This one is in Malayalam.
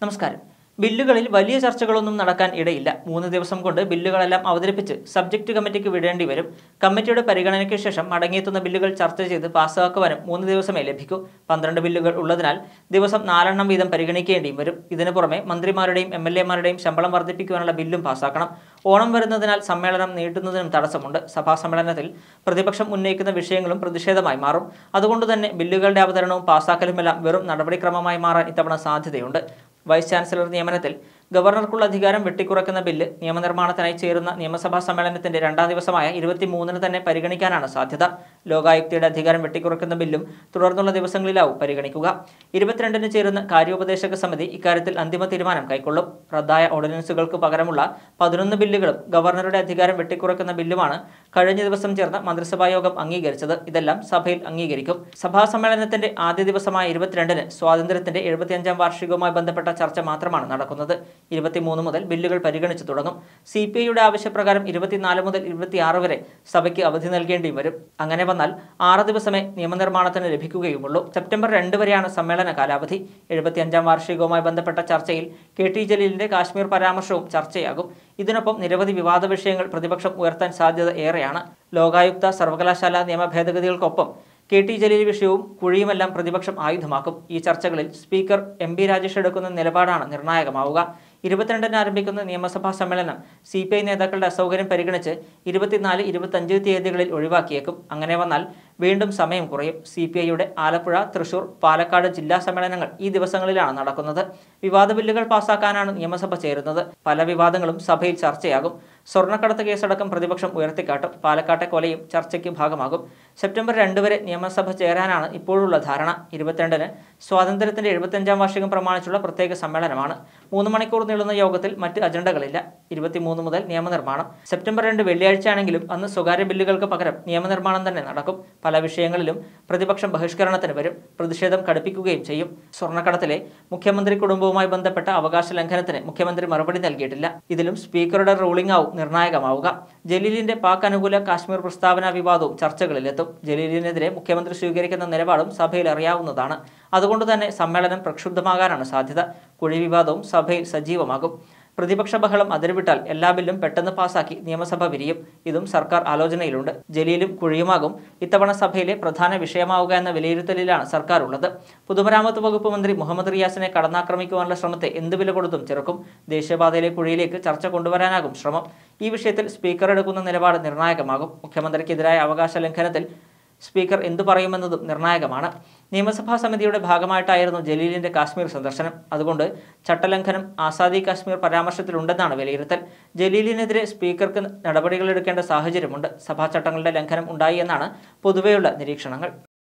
നമസ്കാരം ബില്ലുകളിൽ വലിയ ചർച്ചകളൊന്നും നടക്കാൻ ഇടയില്ല മൂന്ന് ദിവസം കൊണ്ട് ബില്ലുകളെല്ലാം അവതരിപ്പിച്ച് സബ്ജക്ട് കമ്മിറ്റിക്ക് വിടേണ്ടി വരും കമ്മിറ്റിയുടെ പരിഗണനയ്ക്ക് ശേഷം മടങ്ങിയെത്തുന്ന ബില്ലുകൾ ചർച്ച ചെയ്ത് പാസ്സാക്കുവാനും മൂന്ന് ദിവസമേ ലഭിക്കൂ പന്ത്രണ്ട് ബില്ലുകൾ ഉള്ളതിനാൽ ദിവസം നാലെണ്ണം വീതം പരിഗണിക്കേണ്ടിയും വരും ഇതിനു പുറമെ മന്ത്രിമാരുടെയും എം എൽ എമാരുടെയും ശമ്പളം വർദ്ധിപ്പിക്കുവാനുള്ള ബില്ലും പാസ്സാക്കണം ഓണം വരുന്നതിനാൽ സമ്മേളനം നീട്ടുന്നതിനും തടസ്സമുണ്ട് സഭാ സമ്മേളനത്തിൽ പ്രതിപക്ഷം ഉന്നയിക്കുന്ന വിഷയങ്ങളും പ്രതിഷേധമായി മാറും അതുകൊണ്ട് തന്നെ ബില്ലുകളുടെ അവതരണവും പാസ്സാക്കലുമെല്ലാം വെറും നടപടിക്രമമായി മാറാൻ ഇത്തവണ സാധ്യതയുണ്ട് വൈസ് ചാൻസലർ നിയമനത്തിൽ ഗവർണർക്കുള്ള അധികാരം വെട്ടിക്കുറക്കുന്ന ബില്ല് നിയമനിർമ്മാണത്തിനായി ചേരുന്ന നിയമസഭാ സമ്മേളനത്തിന്റെ രണ്ടാം ദിവസമായ ഇരുപത്തിമൂന്നിന് തന്നെ പരിഗണിക്കാനാണ് സാധ്യത ലോകായുക്തയുടെ അധികാരം വെട്ടിക്കുറക്കുന്ന ബില്ലും തുടർന്നുള്ള ദിവസങ്ങളിലാവും പരിഗണിക്കുക ഇരുപത്തിരണ്ടിന് ചേരുന്ന കാര്യോപദേശക സമിതി ഇക്കാര്യത്തിൽ അന്തിമ തീരുമാനം കൈക്കൊള്ളും റദ്ദായ ഓർഡിനൻസുകൾക്ക് പകരമുള്ള പതിനൊന്ന് ബില്ലുകളും ഗവർണറുടെ അധികാരം വെട്ടിക്കുറക്കുന്ന ബില്ലുമാണ് കഴിഞ്ഞ ദിവസം ചേർന്ന മന്ത്രിസഭാ യോഗം അംഗീകരിച്ചത് ഇതെല്ലാം സഭയിൽ അംഗീകരിക്കും സഭാ സമ്മേളനത്തിന്റെ ആദ്യ ദിവസമായ ഇരുപത്തിരണ്ടിന് സ്വാതന്ത്ര്യത്തിന്റെ എഴുപത്തിയഞ്ചാം വാർഷികവുമായി ബന്ധപ്പെട്ട ചർച്ച മാത്രമാണ് നടക്കുന്നത് ഇരുപത്തിമൂന്ന് മുതൽ ബില്ലുകൾ പരിഗണിച്ചു തുടങ്ങും സി പി ഐയുടെ ആവശ്യപ്രകാരം ഇരുപത്തിനാല് മുതൽ ഇരുപത്തിയാറ് വരെ സഭയ്ക്ക് അവധി നൽകേണ്ടിയും വരും അങ്ങനെ വന്നാൽ ആറ് ദിവസമേ നിയമനിർമ്മാണത്തിന് ലഭിക്കുകയുമുള്ളൂ സെപ്റ്റംബർ രണ്ട് വരെയാണ് സമ്മേളന കാലാവധി എഴുപത്തിയഞ്ചാം വാർഷികവുമായി ബന്ധപ്പെട്ട ചർച്ചയിൽ കെ ടി ജലീലിന്റെ കാശ്മീർ പരാമർശവും ചർച്ചയാകും ഇതിനൊപ്പം നിരവധി വിവാദ വിഷയങ്ങൾ പ്രതിപക്ഷം ഉയർത്താൻ സാധ്യത ഏറെയാണ് ലോകായുക്ത സർവകലാശാല നിയമ ഭേദഗതികൾക്കൊപ്പം കെ ടി ജലീൽ വിഷയവും കുഴിയുമെല്ലാം പ്രതിപക്ഷം ആയുധമാക്കും ഈ ചർച്ചകളിൽ സ്പീക്കർ എം പി രാജേഷ് എടുക്കുന്ന നിലപാടാണ് നിർണായകമാവുക ഇരുപത്തിരണ്ടിന് ആരംഭിക്കുന്ന നിയമസഭാ സമ്മേളനം സി പി ഐ നേതാക്കളുടെ അസൗകര്യം പരിഗണിച്ച് ഇരുപത്തിനാല് ഇരുപത്തഞ്ച് തീയതികളിൽ ഒഴിവാക്കിയേക്കും അങ്ങനെ വന്നാൽ വീണ്ടും സമയം കുറയും സി പി ഐയുടെ ആലപ്പുഴ തൃശൂർ പാലക്കാട് ജില്ലാ സമ്മേളനങ്ങൾ ഈ ദിവസങ്ങളിലാണ് നടക്കുന്നത് വിവാദ ബില്ലുകൾ പാസാക്കാനാണ് നിയമസഭ ചേരുന്നത് പല വിവാദങ്ങളും സഭയിൽ ചർച്ചയാകും സ്വർണ്ണക്കടത്ത് കേസടക്കം പ്രതിപക്ഷം ഉയർത്തിക്കാട്ടും പാലക്കാട്ടെ കൊലയും ചർച്ചയ്ക്ക് ഭാഗമാകും സെപ്റ്റംബർ രണ്ട് വരെ നിയമസഭ ചേരാനാണ് ഇപ്പോഴുള്ള ധാരണ ഇരുപത്തിരണ്ടിന് സ്വാതന്ത്ര്യത്തിന്റെ എഴുപത്തഞ്ചാം വാർഷികം പ്രമാണിച്ചുള്ള പ്രത്യേക സമ്മേളനമാണ് മൂന്ന് മണിക്കൂർ നീളുന്ന യോഗത്തിൽ മറ്റ് അജണ്ടകളില്ല ഇരുപത്തിമൂന്ന് മുതൽ നിയമനിർമ്മാണം സെപ്റ്റംബർ രണ്ട് വെള്ളിയാഴ്ചയാണെങ്കിലും അന്ന് സ്വകാര്യ ബില്ലുകൾക്ക് പകരം നിയമനിർമ്മാണം തന്നെ നടക്കും പല വിഷയങ്ങളിലും പ്രതിപക്ഷം ബഹിഷ്കരണത്തിന് വരും പ്രതിഷേധം കടുപ്പിക്കുകയും ചെയ്യും സ്വർണ്ണക്കടത്തിലെ മുഖ്യമന്ത്രി കുടുംബവുമായി ബന്ധപ്പെട്ട അവകാശ ലംഘനത്തിന് മുഖ്യമന്ത്രി മറുപടി നൽകിയിട്ടില്ല ഇതിലും സ്പീക്കറുടെ റൂളിംഗ് ആവും നിർണായകമാവുക ജലീലിന്റെ പാക് അനുകൂല കാശ്മീർ പ്രസ്താവന വിവാദവും ചർച്ചകളിലെത്തും ജലീലിനെതിരെ മുഖ്യമന്ത്രി സ്വീകരിക്കുന്ന നിലപാടും സഭയിൽ അറിയാവുന്നതാണ് അതുകൊണ്ട് തന്നെ സമ്മേളനം പ്രക്ഷുബ്ധമാകാനാണ് സാധ്യത കുഴി വിവാദവും സഭയിൽ സജീവമാകും പ്രതിപക്ഷ ബഹളം അതിരുവിട്ടാൽ എല്ലാ ബില്ലും പെട്ടെന്ന് പാസാക്കി നിയമസഭ വിരിയും ഇതും സർക്കാർ ആലോചനയിലുണ്ട് ജലീലും കുഴിയുമാകും ഇത്തവണ സഭയിലെ പ്രധാന വിഷയമാവുക എന്ന വിലയിരുത്തലിലാണ് സർക്കാർ ഉള്ളത് പൊതുമരാമത്ത് വകുപ്പ് മന്ത്രി മുഹമ്മദ് റിയാസിനെ കടന്നാക്രമിക്കുവാനുള്ള ശ്രമത്തെ എന്ത് വില കൊടുത്തും ചെറുക്കും ദേശീയപാതയിലെ കുഴിയിലേക്ക് ചർച്ച കൊണ്ടുവരാനാകും ശ്രമം ഈ വിഷയത്തിൽ സ്പീക്കർ എടുക്കുന്ന നിലപാട് നിർണായകമാകും മുഖ്യമന്ത്രിക്കെതിരായ അവകാശ ലംഘനത്തിൽ സ്പീക്കർ എന്തു പറയുമെന്നതും നിർണായകമാണ് നിയമസഭാ സമിതിയുടെ ഭാഗമായിട്ടായിരുന്നു ജലീലിന്റെ കാശ്മീർ സന്ദർശനം അതുകൊണ്ട് ചട്ടലംഘനം ആസാദി കാശ്മീർ പരാമർശത്തിലുണ്ടെന്നാണ് വിലയിരുത്തൽ ജലീലിനെതിരെ സ്പീക്കർക്ക് നടപടികളെടുക്കേണ്ട സാഹചര്യമുണ്ട് സഭാ ചട്ടങ്ങളുടെ ലംഘനം ഉണ്ടായി എന്നാണ് പൊതുവെയുള്ള നിരീക്ഷണങ്ങൾ